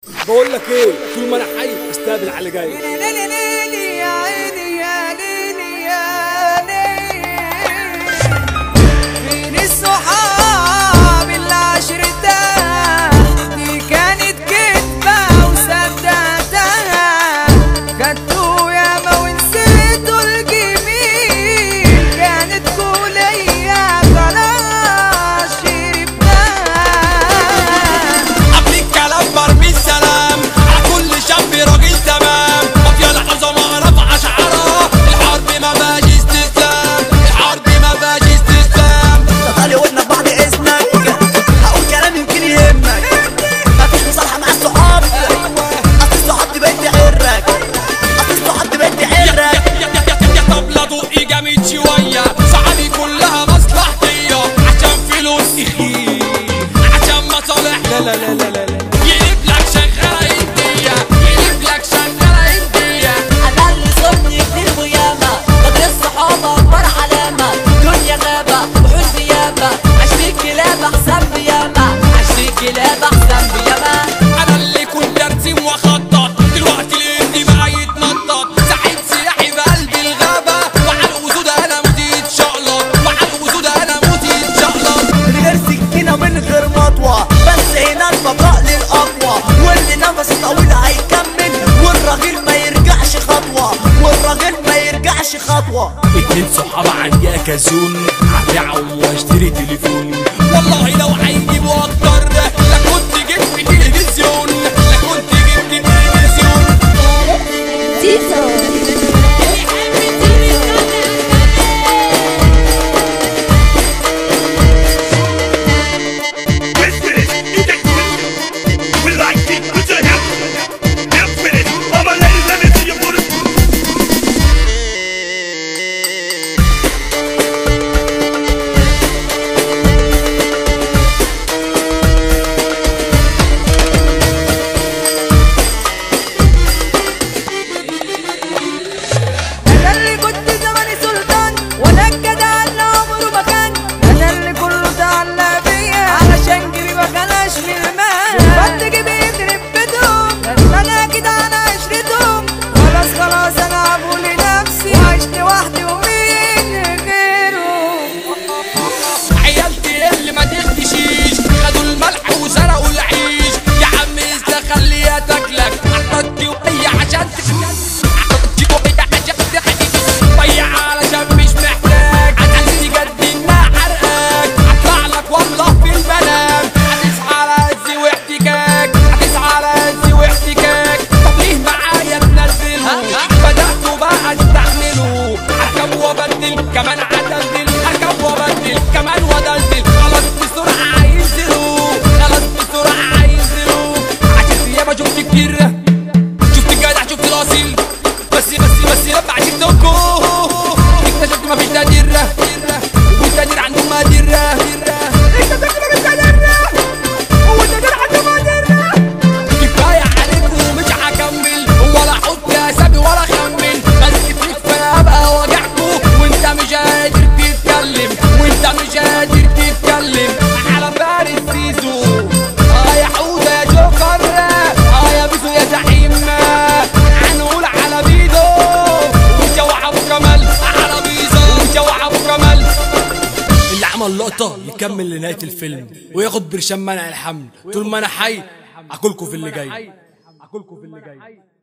بقول لك ايه طول ما انا حي استقبل على اللي جاي ليلي ليلي يا عيني يا ليلي يا ليلي فين الصحاب اللي عشرتها دي كانت كدبة وصدقتها خدتوا ياما ونسيتوا الجميل كانت كلية خلاص شربتها قبل الكلام برمي السلام على كل شاب راجل تمام مافيا العظمة رفع شعرها الحرب ما باش استسلام الحرب ما باش استسلام طالي ودنك بعد اذنك هقول كلام يمكن يهمك مفيش مصالحه مع الصحاب اصل الصحاب دي بقت تعرك اصل الصحاب دي بقت يا تعرك يا يا يا يا طبلة دوقي جامد شوية صحابي كلها مصلحتية عشان فلوس إخي عشان مصالح لا لا لا لا لا يجيب لك شغالة هندية يجيب لك شغالة هندية انا اللي صبني كتير وياما بدر الصحابة اكبر علامة دنيا غابة وحزن ياما عشرين كلاب احسن بياما عشرين كلاب احسن بياما انا اللي كنت ارسم واخطط دلوقتي الهندي بقى يتنطط سعيد سياحي بقلب الغابة وعلى الاسود انا مديت شقلط وعلى الاسود انا مديت شقلط من غير سكينه من غير مطوه بس هنا البقاء للاقوى واللي نفس طويل هيكمل والراجل ما يرجعش خطوه والراجل ما يرجعش خطوه اتنين صحاب عندي اكازون هبيعهم واشتري تليفون والله لو هيجيبوا اكتر لا كنت جبت تلفزيون لا كنت جبت تلفزيون Let's finish. Eat that quick. We like it. Put your hands. Now finish. All my ladies, let me see you put it. انا اللي كنت زماني سلطان وانا الجدع اللي عمره ما كان انا اللي كله تعلق بيا علشان جيبي ما خلاش من المال كنت جيبي يضرب بدهم انا كده انا عشرتهم خلاص خلاص انا عبوا لنفسي وعشت وحدي ومين غيرهم عيالتي اللي ما تختشيش خدوا الملح وسرقوا العيش يا عم ازاي خليها تاكلك عطتي وهي عشان تخلص عطتي وهي عشان تخلص ضيع علشان مش محتاج عايز جد انها حرقك هطلع لك والله في المنام هتصحى على هز واحتكاك هتصحى على هز واحتكاك طب ليه معايا تنزلوا بدأتوا بقى استحملوا اركب وابدل كمان عدلدل اركب وابدل كمان وادلدل خلاص بسرعة هينزلوا خلاص بسرعة هينزلوا عشان ياما شفت كتير شفت الجدع شفت الاصيل بس بس بس لما عشتكم اكتشفت مفيش تقدير والتقدير عندهم مقدرة اكتشفت مفيش تقدير والتقدير عندهم مقدرة كفاية عليكم ومش هكمل ولا احط اسامي ولا اخمن بس فيك فانا ابقى واجعكم وانت مش قادر تتكلم وانت مش قادر تتكلم على فارس سيزو اه يا حوده يا جوكر اه يا بيسو يا زعيم هنقول على بيدو وجوع ابو كمال على بيزو وجوع ابو كمال اللي عمل لقطة يكمل لنهاية الفيلم وياخد برشام منع الحمل طول ما انا حي اكلكم في اللي جاي اكلكم في اللي جاي